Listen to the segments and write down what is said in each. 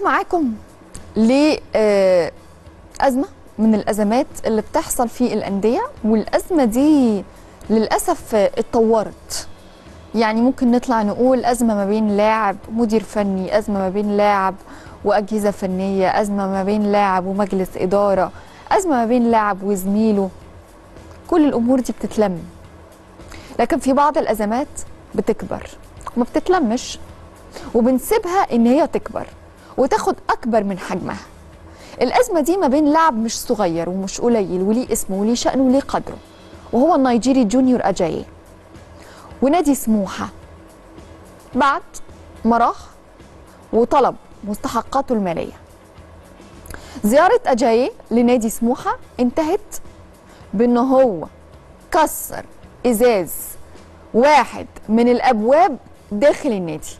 معاكم لأزمة من الأزمات اللي بتحصل في الأندية والأزمة دي للأسف اتطورت يعني ممكن نطلع نقول أزمة ما بين لاعب مدير فني أزمة ما بين لاعب وأجهزة فنية أزمة ما بين لاعب ومجلس إدارة أزمة ما بين لاعب وزميله كل الأمور دي بتتلم لكن في بعض الأزمات بتكبر وما بتتلمش وبنسيبها إن هي تكبر وتاخد أكبر من حجمها الأزمة دي ما بين لاعب مش صغير ومش قليل وليه اسمه وليه شأنه وليه قدره وهو النيجيري جونيور أجاييه ونادي سموحة بعد ما راح وطلب مستحقاته المالية زيارة أجاييه لنادي سموحة انتهت بأنه هو كسر إزاز واحد من الأبواب داخل النادي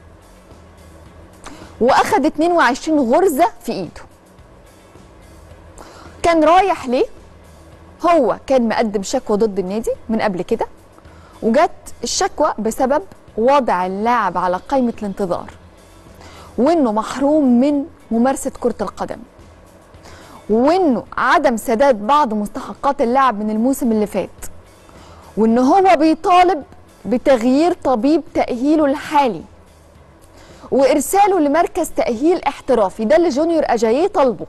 واخد 22 غرزه في ايده كان رايح ليه هو كان مقدم شكوى ضد النادي من قبل كده وجت الشكوى بسبب وضع اللاعب على قائمه الانتظار وانه محروم من ممارسه كره القدم وانه عدم سداد بعض مستحقات اللاعب من الموسم اللي فات وان هو بيطالب بتغيير طبيب تاهيله الحالي وارساله لمركز تاهيل احترافي ده اللي جونيور اجاييه طالبه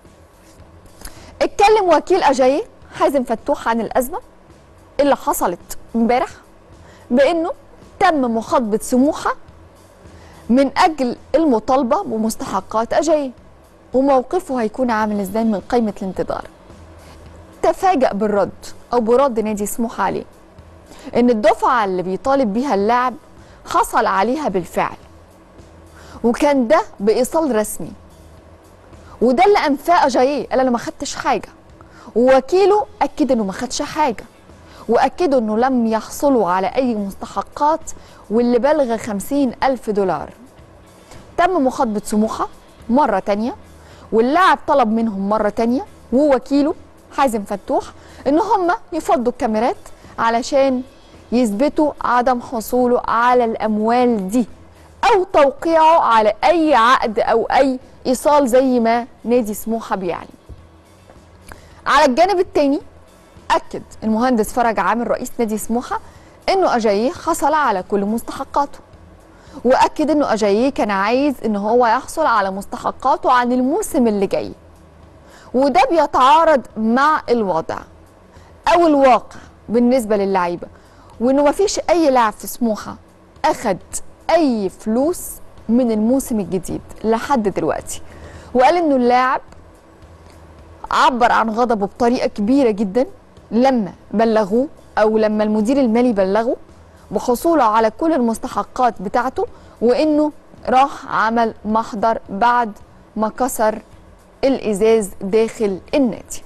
اتكلم وكيل اجاييه حازم فتوح عن الازمه اللي حصلت امبارح بانه تم مخاطبه سموحه من اجل المطالبه بمستحقات اجاييه وموقفه هيكون عامل ازاي من قائمه الانتظار تفاجأ بالرد او برد نادي سموحه عليه ان الدفعه اللي بيطالب بيها اللاعب حصل عليها بالفعل وكان ده بايصال رسمي وده اللي انفاه جايه قال انا ما خدتش حاجه ووكيله اكد انه ما خدش حاجه واكدوا انه لم يحصلوا على اي مستحقات واللي بلغ خمسين الف دولار تم مخاطبه سموحه مره تانية واللاعب طلب منهم مره تانية ووكيله حازم فتوح ان هم يفضوا الكاميرات علشان يثبتوا عدم حصوله على الاموال دي او توقيعه على اي عقد او اي ايصال زي ما نادي سموحه بيعلن على الجانب الثاني اكد المهندس فرج عامر رئيس نادي سموحه انه اجاييه حصل على كل مستحقاته واكد انه اجاييه كان عايز ان هو يحصل على مستحقاته عن الموسم اللي جاي وده بيتعارض مع الوضع او الواقع بالنسبه للعيبه وانه مفيش اي لاعب في سموحه اخد اي فلوس من الموسم الجديد لحد دلوقتي وقال انه اللاعب عبر عن غضبه بطريقه كبيره جدا لما بلغوه او لما المدير المالي بلغه بحصوله على كل المستحقات بتاعته وانه راح عمل محضر بعد ما كسر الازاز داخل النادي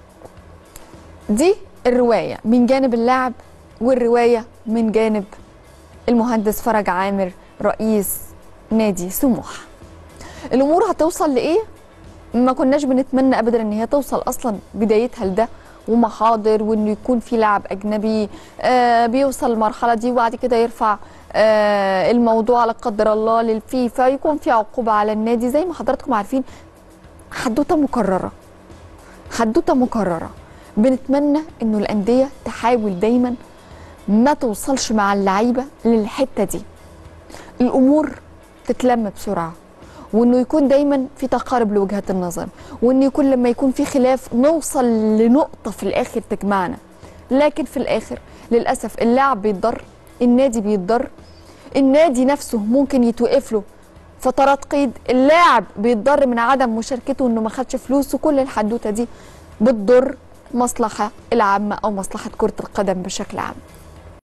دي الروايه من جانب اللاعب والروايه من جانب المهندس فرج عامر رئيس نادي سموحه الامور هتوصل لايه ما كناش بنتمنى ابدا ان هي توصل اصلا بدايتها لده ومحاضر وانه يكون في لاعب اجنبي آه بيوصل المرحله دي وبعد كده يرفع آه الموضوع لا قدر الله للفيفا يكون في عقوبه على النادي زي ما حضراتكم عارفين حدوته مكرره حدوته مكرره بنتمنى انه الانديه تحاول دايما ما توصلش مع اللعيبه للحته دي الامور تتلم بسرعه وانه يكون دايما في تقارب لوجهات النظر وان يكون لما يكون في خلاف نوصل لنقطه في الاخر تجمعنا لكن في الاخر للاسف اللاعب بيتضر النادي بيتضر النادي نفسه ممكن يتوقف له فترات قيد اللاعب بيتضر من عدم مشاركته انه ما خدش فلوس وكل الحدوته دي بتضر المصلحه العامه او مصلحه كره القدم بشكل عام